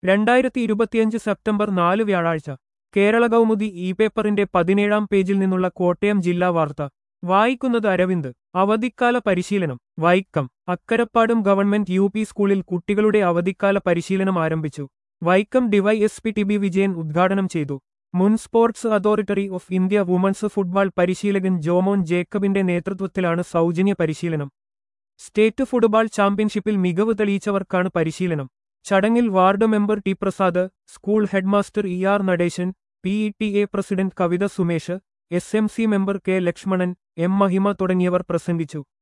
രണ്ടായിരത്തി ഇരുപത്തിയഞ്ച് സെപ്റ്റംബർ നാല് വ്യാഴാഴ്ച കേരള കൗമുദി ഇ പേപ്പറിന്റെ പതിനേഴാം പേജിൽ നിന്നുള്ള കോട്ടയം ജില്ലാ വാർത്ത വായിക്കുന്നത് അരവിന്ദ് അവധിക്കാല പരിശീലനം വൈക്കം അക്കരപ്പാടും ഗവൺമെന്റ് യു പി സ്കൂളിൽ കുട്ടികളുടെ അവധിക്കാല പരിശീലനം ആരംഭിച്ചു Vaikom DYSP T B Vijayan ഉദ്ഘാടനം ചെയ്തു മുൻ sports authority of India women's football പരിശീലകൻ ജോമോൻ ജേക്കബിന്റെ നേതൃത്വത്തിലാണ് സൗജന്യ പരിശീലനം സ്റ്റേറ്റ് ഫുട്ബോൾ ചാമ്പ്യൻഷിപ്പിൽ മികവ് തെളിയിച്ചവർക്കാണ് പരിശീലനം ചടങ്ങിൽ ward member T Prasad school headmaster E R Natesan P E T A president Kavitha Sumesh S M C member K Lakshmanan M Mahima തുടങ്ങിയവർ പ്രസംഗിച്ചു